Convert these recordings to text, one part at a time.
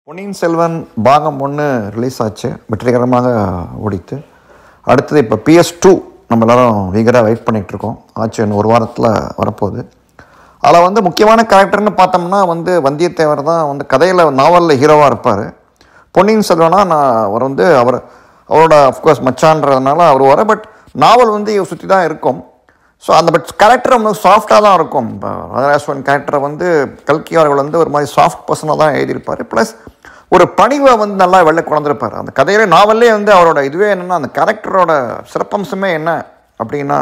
பொன்னியின் செல்வன் பாகம் ஒன்று ரிலீஸ் ஆச்சு வெற்றிகரமாக ஓடித்து அடுத்தது இப்போ பிஎஸ் டூ நம்ம எல்லாரும் வீகராக வெயிட் பண்ணிகிட்டு இருக்கோம் ஆச்சு இன்னும் ஒரு வாரத்தில் வரப்போகுது அதில் வந்து முக்கியமான கேரக்டர்னு பார்த்தோம்னா வந்து வந்தியத்தேவர் தான் வந்து கதையில் நாவலில் ஹீரோவாக இருப்பார் பொன்னியின் செல்வனா நான் அவர் வந்து அவர் அவரோட அஃப்கோர்ஸ் மச்சான்றதுனால அவர் வர பட் நாவல் வந்து சுற்றி தான் இருக்கும் ஸோ அந்த பட் கேரக்டர் வந்து சாஃப்டாக தான் இருக்கும் இப்போ ராஜராஜேஸ்வரன் கேரக்டரை வந்து கல்கி அவர்கள் வந்து ஒரு மாதிரி சாஃப்ட் பர்சனாக தான் எழுதியிருப்பார் ப்ளஸ் ஒரு பணிவை வந்து நல்லா வெளில கொண்டிருப்பார் அந்த கதையிலே நாவல்லே வந்து அவரோட இதுவே என்னென்னா அந்த கேரக்டரோட சிறப்பம்சமே என்ன அப்படின்னா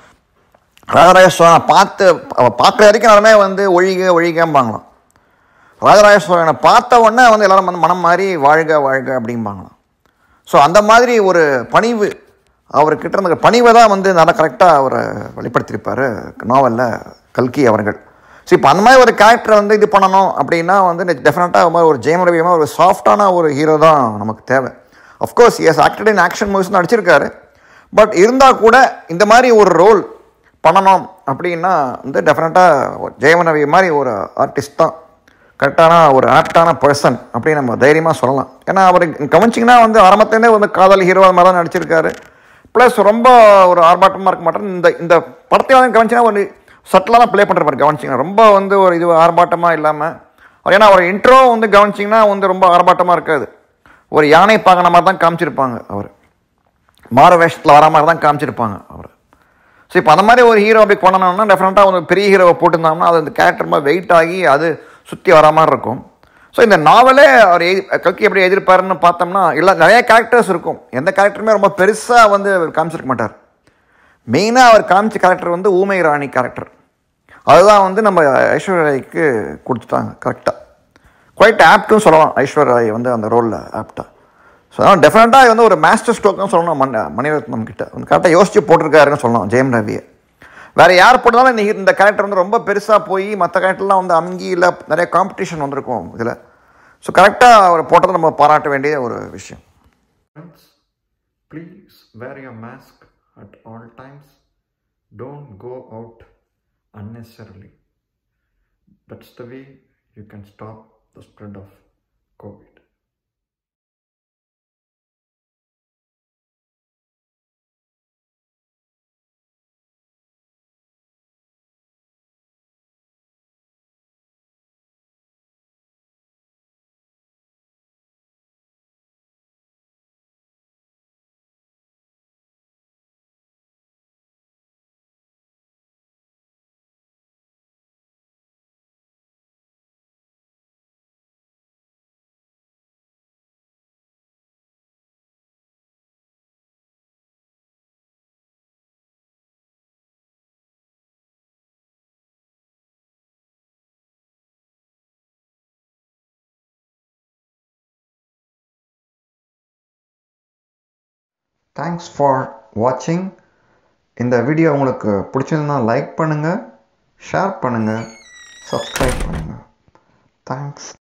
ராஜராஜேஸ்வரனை பார்த்து அவ பார்க்குற வரைக்கும் எல்லாருமே வந்து ஒழிக ஒழிகம்பாங்களாம் ராஜராஜேஸ்வரனை பார்த்த உடனே வந்து எல்லாரும் வந்து மனம் மாறி வாழ்க வாழ்க அப்படிம்பாங்களாம் ஸோ அந்த மாதிரி ஒரு பணிவு அவர்கிட்ட இருந்த பணிவை தான் வந்து நல்லா கரெக்டாக அவரை வெளிப்படுத்தியிருப்பார் நாவலில் கல்கி அவர்கள் ஸோ இப்போ அந்த மாதிரி ஒரு கேரக்டரை வந்து இது பண்ணணும் அப்படின்னா வந்து டெஃபினட்டாக மாதிரி ஒரு ஜெயம் ரவி மாதிரி ஒரு சாஃப்டான ஒரு ஹீரோ தான் நமக்கு தேவை of course yes acted in action movies நடிச்சிருக்காரு பட் இருந்தால் கூட இந்த மாதிரி ஒரு ரோல் பண்ணணும் அப்படின்னா வந்து டெஃபினட்டாக ஜெயம் ரவி மாதிரி ஒரு ஆர்டிஸ்ட் தான் கரெக்டான ஒரு ஆப்டான பர்சன் அப்படின்னு நம்ம தைரியமாக சொல்லலாம் ஏன்னா அவர் கவனிச்சிங்கன்னா வந்து ஆரம்பத்துலேருந்தே வந்து காதல் ஹீரோ மாதிரி தான் நடிச்சிருக்காரு ப்ளஸ் ரொம்ப ஒரு ஆர்ப்பாட்டமாக இருக்க மாட்டேன் இந்த இந்த படத்தை வந்து கவனிச்சிங்கன்னா ஒரு சட்டிலாக தான் ப்ளே பண்ணுறாரு கவனிச்சிங்கன்னா ரொம்ப வந்து ஒரு இது ஆர்ப்பாட்டமாக இல்லாமல் அவர் ஏன்னா ஒரு இன்ட்ரோ வந்து கவனிச்சிங்கன்னா வந்து ரொம்ப ஆர்ப்பாட்டமாக இருக்காது ஒரு யானை பார்க்கற மாதிரி தான் காமிச்சிருப்பாங்க அவர் மாற வேஷத்தில் வர மாதிரி தான் காமிச்சிருப்பாங்க அவர் ஸோ இப்போ அந்த மாதிரி ஒரு ஹீரோ அப்படி பண்ணணும்னா டெஃபினட்டாக ஒரு பெரிய ஹீரோவை போட்டிருந்தோம்னா அது அந்த கேரக்டர் மாதிரி வெயிட் ஆகி அது சுற்றி வர மாதிரி இருக்கும் ஸோ இந்த நாவலே அவர் எழுதி கல்கி எப்படி எழுதியிருப்பாருன்னு பார்த்தோம்னா இல்லை நிறைய கேரக்டர்ஸ் இருக்கும் எந்த கேரக்டருமே ரொம்ப பெருசாக வந்து அவர் காமிச்சிருக்க மாட்டார் மெயினாக அவர் காமிச்ச கேரக்டர் வந்து ஊமை ராணி கேரக்டர் அதுதான் வந்து நம்ம ஐஸ்வர்யாய்க்கு கொடுத்துட்டாங்க கரெக்டாக குவைட் ஆப்ட்டும் சொல்லலாம் ஐஸ்வர்யாய் வந்து அந்த ரோலில் ஆப்டாக ஸோ அதனால் டெஃபினட்டாக வந்து ஒரு மாஸ்டர் ஸ்ட்ரோக்னு சொல்லணும் மண் மணிரத்னம் கிட்ட வந்து கரெக்டாக யோசிச்சு போட்டிருக்காருன்னு சொல்லலாம் ஜெயம் ரவியை வேறு யார் போட்டாலும் இந்த இந்த கேரக்டர் வந்து ரொம்ப பெருசாக போய் மற்ற கேரக்டர்லாம் வந்து அங்கி இல்லை நிறைய காம்படிஷன் வந்திருக்கும் இதில் ஸோ கரெக்டாக அவர் போட்டதை நம்ம பாராட்ட வேண்டிய ஒரு விஷயம் Friends, please wear your mask at all times. Don't go out unnecessarily. That's the way you can stop the spread of COVID. Thanks for வாட்சிங் இந்த வீடியோ உங்களுக்கு பிடிச்சிருந்தா லைக் பண்ணுங்கள் ஷேர் பண்ணுங்கள் சப்ஸ்கிரைப் பண்ணுங்கள் தேங்க்ஸ்